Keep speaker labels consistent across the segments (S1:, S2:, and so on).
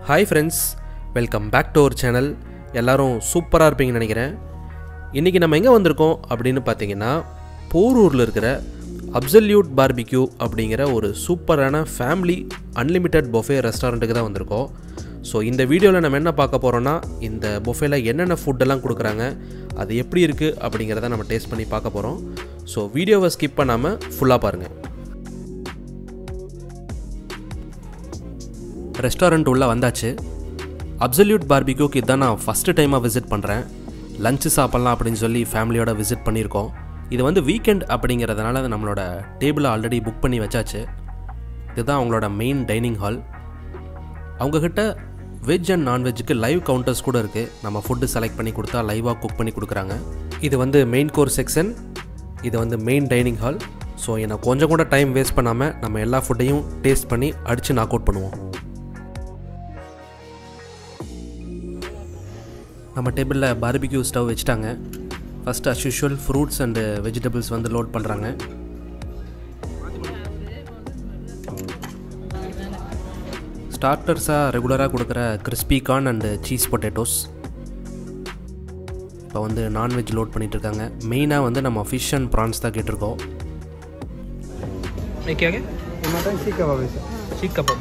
S1: Hi friends welcome back to our channel எல்லாரும் சூப்பராக இருப்பீங்கன்னு நினைக்கிறேன் இன்றைக்கி நம்ம எங்கே வந்திருக்கோம் அப்படின்னு பார்த்தீங்கன்னா போரூரில் இருக்கிற அப்சல்யூட் பார்பிக்யூ அப்படிங்கிற ஒரு சூப்பரான ஃபேமிலி அன்லிமிட்டெட் பொஃபே ரெஸ்டாரண்ட்டுக்கு தான் வந்திருக்கோம் ஸோ இந்த வீடியோவில் நம்ம என்ன பார்க்க போகிறோன்னா இந்த பொஃபேல என்னென்ன ஃபுட்டெல்லாம் கொடுக்குறாங்க அது எப்படி இருக்குது அப்படிங்கிறத நம்ம டேஸ்ட் பண்ணி பார்க்க போகிறோம் ஸோ வீடியோவை ஸ்கிப் பண்ணாமல் ஃபுல்லாக பாருங்கள் ரெஸ்டாரண்ட் உள்ளே வந்தாச்சு அப்சல்யூட் பார்பிக்யூக்கு இதான் நான் ஃபஸ்ட்டு டைமாக விசிட் பண்ணுறேன் லஞ்சு சாப்பிட்லாம் அப்படின்னு சொல்லி ஃபேமிலியோட விசிட் பண்ணியிருக்கோம் இது வந்து வீக்கெண்ட் அப்படிங்கிறதுனால அது நம்மளோட டேபிளை ஆல்ரெடி புக் பண்ணி வச்சாச்சு இதுதான் அவங்களோட மெயின் டைனிங் ஹால் அவங்கக்கிட்ட வெஜ் அண்ட் நான்வெஜ்ஜுக்கு லைவ் கவுண்டர்ஸ் கூட இருக்குது நம்ம ஃபுட்டு செலக்ட் பண்ணி கொடுத்தா லைவாக குக் பண்ணி கொடுக்குறாங்க இது வந்து மெயின் கோர் செக்ஷன் இது வந்து மெயின் டைனிங் ஹால் ஸோ எனக்கு கொஞ்சம் கூட டைம் வேஸ்ட் பண்ணாமல் நம்ம எல்லா ஃபுட்டையும் டேஸ்ட் பண்ணி அடித்து நாக் அவுட் பண்ணுவோம் நம்ம டேபிளில் பார்பிக்யூ ஸ்டவ் வச்சுட்டாங்க first as usual fruits and vegetables வந்து லோட் பண்ணுறாங்க ஸ்டார்டர்ஸாக ரெகுலராக கொடுக்குற crispy corn and cheese potatoes இப்போ வந்து நான்வெஜ் லோட் பண்ணிட்டு இருக்காங்க மெயினாக வந்து நம்ம ஃபிஷ் அண்ட் ப்ரான்ஸ் தான் கேட்டிருக்கோம்
S2: ये क्या क्या
S3: मटन सीख कबाब है सर
S2: सीख कबाब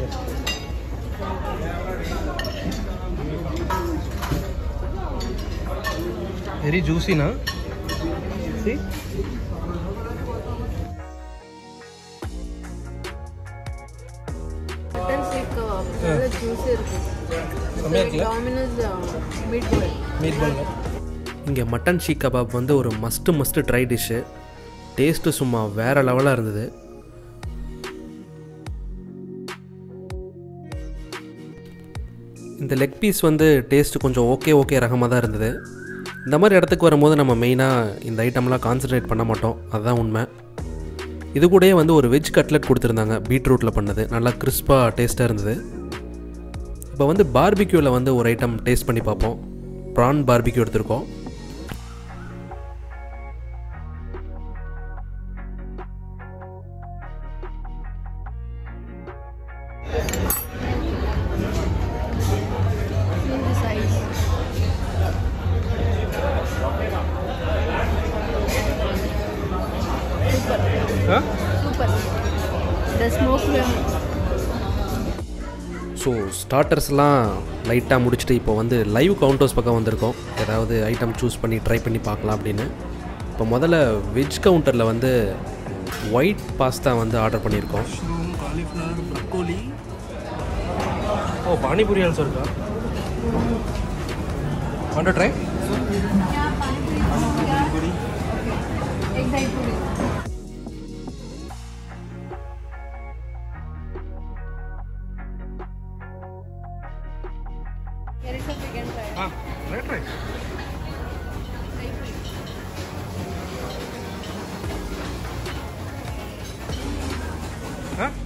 S2: वेरी जूसी ना सी
S4: மட்டன் சீக் கபாப் நல்ல ஜூஸி இருக்கு
S2: செம்மையா இருக்குல்ல?
S4: Domino's meat ball
S2: meat ball
S1: இங்கே மட்டன் ஷீக் கபாப் வந்து ஒரு must must try dish taste சும்மா வேறு லெவலாக இருந்தது இந்த லெக் பீஸ் வந்து டேஸ்ட்டு கொஞ்சம் ஓகே ஓகே ரகமாக தான் இருந்தது இந்த மாதிரி இடத்துக்கு வரும்போது நம்ம மெயினாக இந்த ஐட்டம்லாம் கான்சன்ட்ரேட் பண்ண மாட்டோம் அதுதான் உண்மை இது கூடயே வந்து ஒரு வெஜ் கட்லெட் கொடுத்துருந்தாங்க பீட்ரூட்டில் பண்ணது நல்லா கிறிஸ்பாக டேஸ்ட்டாக இருந்தது இப்போ வந்து பார்பிக்யூவில் வந்து ஒரு ஐட்டம் டேஸ்ட் பண்ணி பார்ப்போம் ப்ரான் பார்பிக்யூ எடுத்திருக்கோம்
S4: இந்த சைஸ்
S2: हाँ
S4: சூப்பர் இந்த ஸ்மோக்
S1: ஸோ ஸ்டார்டர்ஸ்லாம் லைட்டாக முடிச்சுட்டு இப்போ வந்து லைவ் கவுண்டர்ஸ் பக்கம் வந்திருக்கோம் ஏதாவது ஐட்டம் சூஸ் பண்ணி ட்ரை பண்ணி பார்க்கலாம் அப்படின்னு இப்போ முதல்ல வெஜ் கவுண்டரில் வந்து ஒயிட் பாஸ்தா வந்து ஆர்டர் பண்ணியிருக்கோம்
S2: mushroom cauliflower broccoli oh pani puri also இருக்கா वांट टू ट्राई
S4: एक side puri Here is a chicken fry.
S2: हां ट्राई ट्राई हां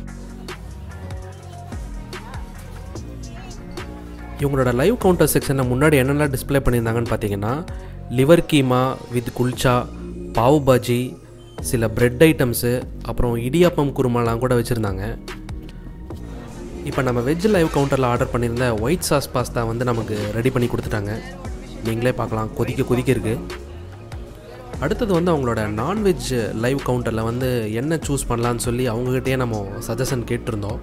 S1: இவங்களோட லைவ் கவுண்டர் செக்ஷனில் முன்னாடி என்னெல்லாம் டிஸ்ப்ளே பண்ணியிருந்தாங்கன்னு பார்த்தீங்கன்னா லிவர் கீமா வித் குல்ச்சா பாவ் பாஜி சில பிரெட் ஐட்டம்ஸு அப்புறம் இடியாப்பம் குருமாலாம் கூட வச்சுருந்தாங்க இப்போ நம்ம வெஜ் லைவ் கவுண்டரில் ஆர்டர் பண்ணியிருந்த ஒயிட் சாஸ் பாஸ்தா வந்து நமக்கு ரெடி பண்ணி கொடுத்துட்டாங்க நீங்களே பார்க்கலாம் கொதிக்க கொதிக்க இருக்குது அடுத்தது வந்து அவங்களோட நான்வெஜ் லைவ் கவுண்டரில் வந்து என்ன சூஸ் பண்ணலான்னு சொல்லி அவங்ககிட்டயே நம்ம சஜஷன் கேட்டிருந்தோம்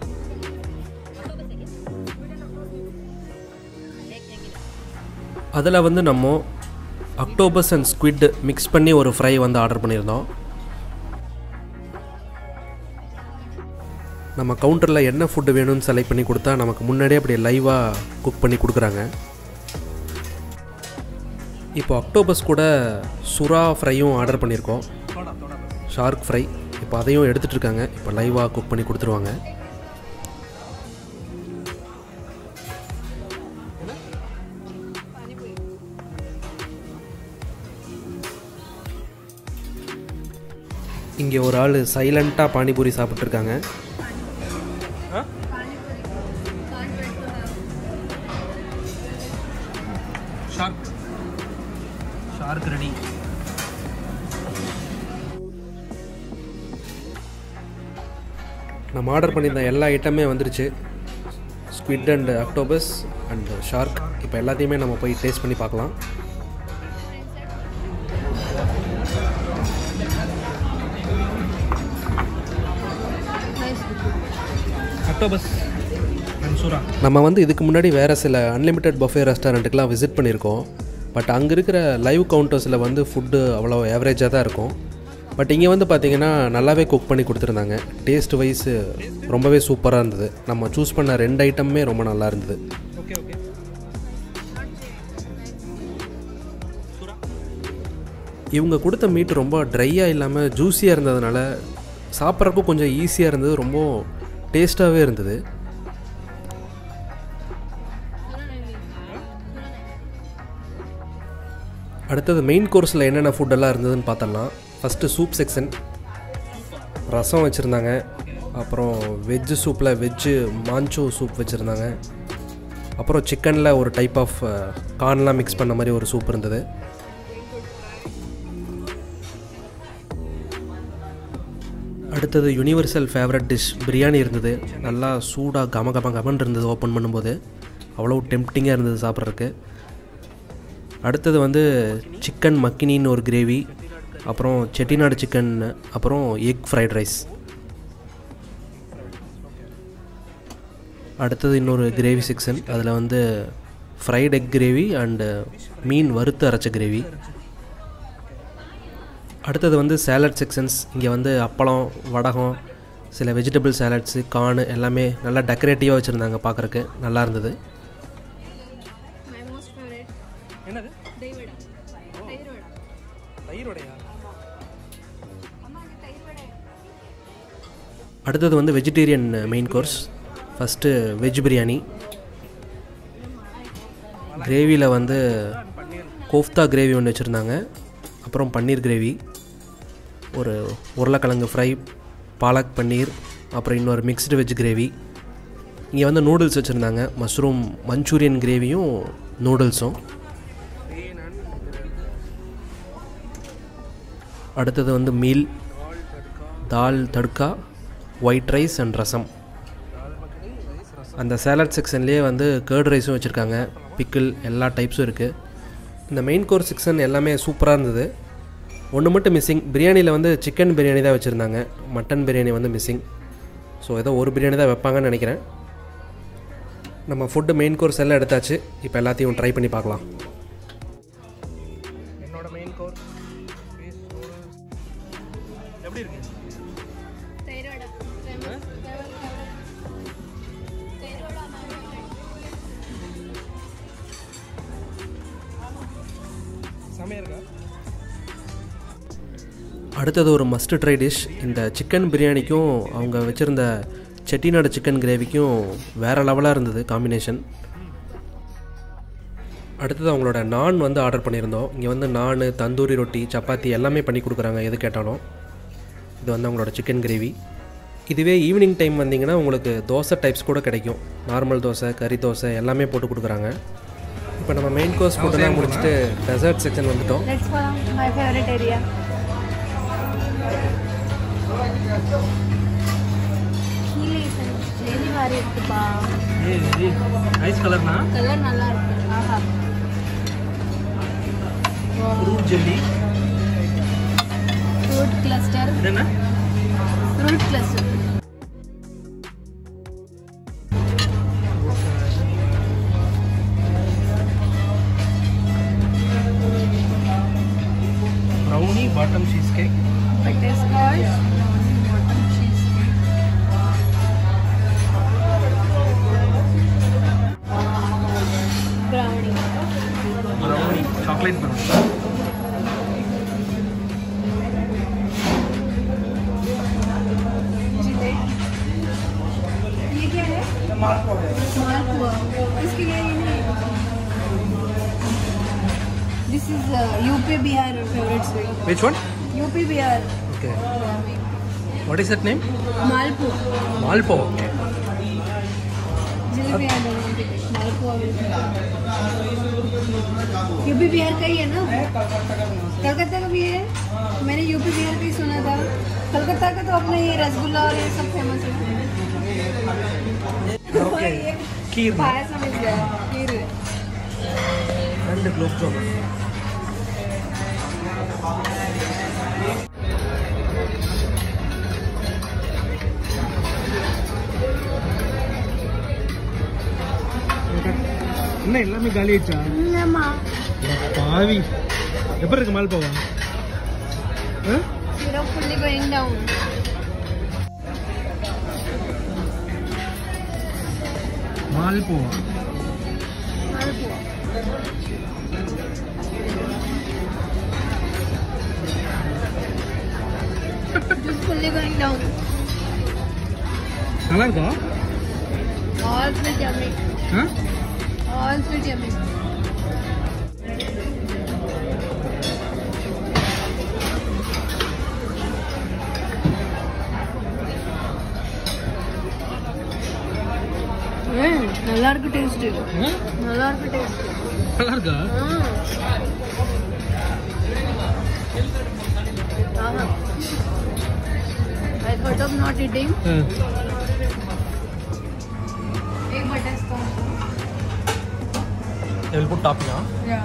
S1: அதில் வந்து நம்ம அக்டோபஸ் அண்ட் ஸ்குவிட் மிக்ஸ் பண்ணி ஒரு ஃப்ரை வந்து ஆர்டர் பண்ணியிருந்தோம் நம்ம கவுண்டரில் என்ன ஃபுட்டு வேணும்னு செலக்ட் பண்ணி கொடுத்தா நமக்கு முன்னாடியே அப்படி லைவாக குக் பண்ணி கொடுக்குறாங்க இப்போ அக்டோபஸ் கூட சுறா ஃப்ரையும் ஆர்டர் பண்ணியிருக்கோம் ஷார்க் ஃப்ரை இப்போ அதையும் எடுத்துகிட்டு இருக்காங்க இப்போ லைவாக குக் பண்ணி கொடுத்துருவாங்க இங்கே ஒரு ஆள் சைலண்ட்டாக பானிபூரி சாப்பிட்ருக்காங்க
S2: हां शार्क शार्क रेडी
S1: நம்ம ஆர்டர் பண்ணியிருந்த எல்லா ஐட்டமே வந்துருச்சு squid and octopus and shark இப்போ எல்லாத்தையுமே நம்ம போய் டேஸ்ட் பண்ணி பார்க்கலாம்
S4: Nice.
S2: அக்டோபஸ் மன்சூரா
S1: நம்ம வந்து இதுக்கு முன்னாடி வேறு சில அன்லிமிட்டெட் பஃபே ரெஸ்டாரண்ட்டுக்கெலாம் விசிட் பண்ணியிருக்கோம் பட் அங்கே இருக்கிற லைவ் கவுண்டர்ஸில் வந்து ஃபுட்டு அவ்வளோ ஏவரேஜாக தான் இருக்கும் பட் இங்கே வந்து பார்த்தீங்கன்னா நல்லாவே குக் பண்ணி கொடுத்துருந்தாங்க டேஸ்ட் வைஸ் ரொம்பவே சூப்பராக இருந்தது நம்ம சூஸ் பண்ண ரெண்டு ஐட்டமுமே ரொம்ப நல்லா இருந்தது
S2: ஓகே ஓகே
S1: இவங்க கொடுத்த மீட் ரொம்ப ட்ரையாக இல்லாமல் ஜூஸியாக இருந்ததுனால சாப்பிட்றப்போ கொஞ்சம் ஈஸியாக இருந்தது ரொம்ப டேஸ்ட்டாகவே இருந்தது அடுத்தது மெயின் கோர்ஸில் என்னென்ன ஃபுட்டெல்லாம் இருந்ததுன்னு பார்த்தலாம் ஃபஸ்ட்டு சூப் செக்ஷன் ரசம் வச்சுருந்தாங்க அப்புறம் வெஜ்ஜு சூப்பில் வெஜ்ஜு மாஞ்சோ சூப் வச்சுருந்தாங்க அப்புறம் சிக்கனில் ஒரு டைப் ஆஃப் கார்ன்லாம் மிக்ஸ் பண்ண மாதிரி ஒரு சூப் இருந்தது அடுத்தது யுனிவர்சல் ஃபேவரட் டிஷ் பிரியாணி இருந்தது நல்லா சூடாக கம கம கமன் இருந்தது ஓப்பன் பண்ணும்போது அவ்வளோ டெம்ப்டிங்காக இருந்தது சாப்பிட்றதுக்கு அடுத்தது வந்து சிக்கன் மக்கினின்னு ஒரு கிரேவி அப்புறம் செட்டிநாடு சிக்கன் அப்புறம் எக் ஃப்ரைட் ரைஸ் அடுத்தது இன்னொரு கிரேவி செக்ஷன் அதில் வந்து ஃப்ரைட் எக் கிரேவி அண்டு மீன் வறுத்து அரைச்ச கிரேவி அடுத்தது வந்து சேலட் செக்ஷன்ஸ் இங்கே வந்து அப்பளம் வடகம் சில வெஜிடபிள் சேலட்ஸு கார்னு எல்லாமே நல்லா டெக்கரேட்டிவாக வச்சுருந்தாங்க பார்க்குறக்கு நல்லா இருந்தது
S4: My most favorite.
S2: என்னது
S4: Dai vada. Tayir vada.
S2: தயிரோடையா
S4: அம்மா இது தயிர் வடை
S1: அடுத்தது வந்து vegetarian main course first veg biryani கிரேவியில் வந்து கோஃப்தா கிரேவி ஒன்று வச்சுருந்தாங்க அப்புறம் பன்னீர் கிரேவி ஒரு உருளைக்கிழங்கு ஃப்ரை பாலக் பன்னீர் அப்புறம் இன்னொரு மிக்ஸ்டு வெஜ் கிரேவி இங்கே வந்து நூடுல்ஸ் வச்சுருந்தாங்க மஷ்ரூம் மஞ்சூரியன் கிரேவியும் நூடுல்ஸும் அடுத்தது வந்து meal dal tadka white rice and ரசம் அந்த சேலட் செக்ஷன்லேயே வந்து கேர்ட் ரைஸும் வச்சுருக்காங்க பிக்கிள் எல்லா டைப்ஸும் இருக்குது இந்த மெயின் கோர்ஸ் செக்ஷன் எல்லாமே சூப்பராக இருந்தது ஒன்று மட்டும் மிஸ்ஸிங் பிரியாணியில் வந்து சிக்கன் பிரியாணி தான் வச்சுருந்தாங்க மட்டன் பிரியாணி வந்து மிஸ்ஸிங் ஸோ ஏதோ ஒரு பிரியாணி தான் வைப்பாங்கன்னு நினைக்கிறேன் நம்ம ஃபுட்டு மெயின் கோர்ஸ் எல்லாம் எடுத்தாச்சு இப்போ எல்லாத்தையும் ட்ரை பண்ணி பார்க்கலாம்
S2: என்னோட மெயின் கோர்ஸ் பீஸ் நூடுல்ஸ் எப்படி இருக்கு
S4: தயிர் வடை famous. தயிர் வடை my favorite.
S2: செமையா இருக்கா
S1: அடுத்தது ஒரு மஸ்ட் ட்ரை டிஷ் இந்த சிக்கன் பிரியாணிக்கும் அவங்க வச்சுருந்த செட்டிநாடு சிக்கன் கிரேவிக்கும் வேறு லெவலாக இருந்தது காம்பினேஷன் அடுத்தது அவங்களோட நான் வந்து ஆர்டர் பண்ணியிருந்தோம் இங்கே வந்து நான் தந்தூரி ரொட்டி சப்பாத்தி எல்லாமே பண்ணி கொடுக்குறாங்க எது கேட்டாலும் இது வந்து அவங்களோட சிக்கன் கிரேவி இதுவே ஈவினிங் டைம் வந்தீங்கன்னா உங்களுக்கு தோசை டைப்ஸ் கூட கிடைக்கும் நார்மல் தோசை கறி தோசை எல்லாமே போட்டு கொடுக்குறாங்க இப்போ நம்ம மெயின் கோர்ஸ் ஃபுட்டெல்லாம் முடிச்சுட்டு டெசர்ட் செக்ஷன் வந்துட்டோம்
S4: Let's go my favorite area. கீழே ஜெலி மாதிரி இருக்குப்பா
S2: ஏய் ஏய் ஐஸ் கலர்னா
S4: கலர் நல்லா இருக்கு ஆஹா
S2: ஃப்ரூட் ஜெல்லி
S4: ஃப்ரூட் கிளஸ்டர்
S2: இது என்ன
S4: fruit cluster
S2: brownie bottom cheesecake
S4: butterscotch bottom cheese brownie
S2: brownie chocolate brownie
S4: ये क्या है मालपुआ इसके लिए ये नहीं this is UP Bihar favourite sweet
S2: which one
S4: UP Bihar
S2: okay what is that name
S4: malpua
S2: malpua okay
S4: jalebi आ मालपुआ यूपी बिहार का ही है ना कलकत्ता का भी है मैंने यूपी बिहार का ही सुना था कलकत्ता का तो अपना ये रसगुल्ला और ये सब फेमस है
S2: ஓகே கீர்
S4: पायसम मिल गया खीर
S2: ரெண்டு குலோப் ஜாமுன் என்ன எல்லாமே காலி ஆயிடுச்சா பாவி எப்படி இருக்கு மால் போவா
S4: Syrup fully going down.
S2: Malpua
S4: Just fully going down.
S2: நல்லா இருக்கா
S4: All sweet yummy.
S2: ஆ
S4: All sweet yummy. ம் நல்லா இருக்கு டேஸ்ட்
S2: ஆ?
S4: நல்லா இருக்கு டேஸ்ட்
S2: நல்லா இருக்கா
S4: ஆஹா I thought of not eating.
S2: Ah.
S4: एक butterscotch
S2: I will put topping ah.
S4: Yeah.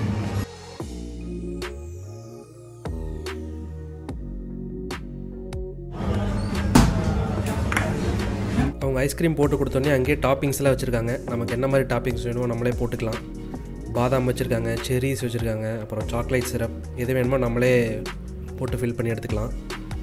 S1: அவங்க ஐஸ்கிரீம் போட்டு கொடுத்தோன்னே அங்கேயே டாப்பிங்ஸ்லாம் வச்சுருக்காங்க நமக்கு என்ன மாதிரி டாப்பிங்ஸ் வேணுமோ நம்மளே போட்டுக்கலாம் பாதாம் வச்சுருக்காங்க செரிஸ் வச்சுருக்காங்க அப்புறம் சாக்லேட் சிரப் எது வேணுமோ நம்மளே போட்டு ஃபில் பண்ணி எடுத்துக்கலாம்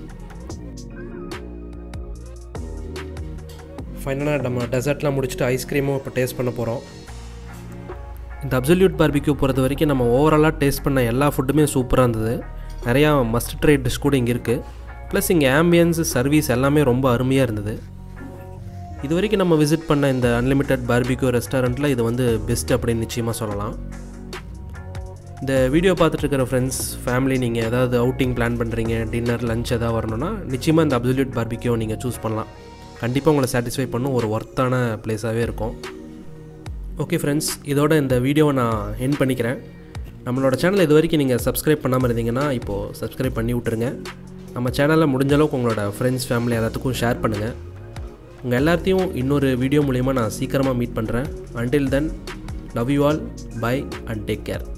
S1: ஃபைனலாக நம்ம டெசர்ட்லாம் முடிச்சுட்டு ஐஸ்கிரீமும் இப்போ டேஸ்ட் பண்ண போகிறோம் இந்த அப்சல்யூட் பார்பிக்யூ பொறுத்த வரைக்கும் நம்ம ஓவராலாக டேஸ்ட் பண்ண எல்லா ஃபுட்டுமே சூப்பராக இருந்தது நிறையா மஸ்ட் ட்ரை டிஷ் கூட இங்கே இருக்குது ப்ளஸ் இங்கே ஆம்பியன்ஸ் சர்வீஸ் எல்லாமே ரொம்ப அருமையாக இருந்தது இது வரைக்கும் நம்ம விசிட் பண்ண இந்த அன்லிமிட்டெட் பார்பிக்யூ ரெஸ்டாரண்ட்டில் இது வந்து பெஸ்ட் அப்படின்னு நிச்சயமாக சொல்லலாம் இந்த வீடியோ பார்த்துட்டு இருக்கிற ஃப்ரெண்ட்ஸ் ஃபேமிலி நீங்கள் ஏதாவது அவுட்டிங் பிளான் பண்ணுறீங்க டின்னர் லஞ்ச் எதாவது வரணும்னா நிச்சயமாக இந்த அப்சல்யூட் பார்பிக்யூ நீங்கள் சூஸ் பண்ணலாம் கண்டிப்பாக உங்களை சாட்டிஸ்ஃபை பண்ணும் ஒரு ஒர்த்தான பிளேஸாகவே இருக்கும் ஓகே ஃப்ரெண்ட்ஸ் இதோட இந்த வீடியோவை நான் என் பண்ணிக்கிறேன் நம்மளோட சேனல் இது வரைக்கும் நீங்கள் சப்ஸ்கிரைப் பண்ணாமல் இருந்தீங்கன்னா இப்போது சப்ஸ்கிரைப் பண்ணி விட்டுருங்க நம்ம சேனலில் முடிஞ்ச அளவுக்கு உங்களோட ஃப்ரெண்ட்ஸ் ஃபேமிலி எல்லாத்துக்கும் ஷேர் பண்ணுங்கள் உங்கள் எல்லாத்தையும் இன்னொரு வீடியோ மூலிமா நான் சீக்கிரமாக மீட் பண்ணுறேன் until then love you all bye and take care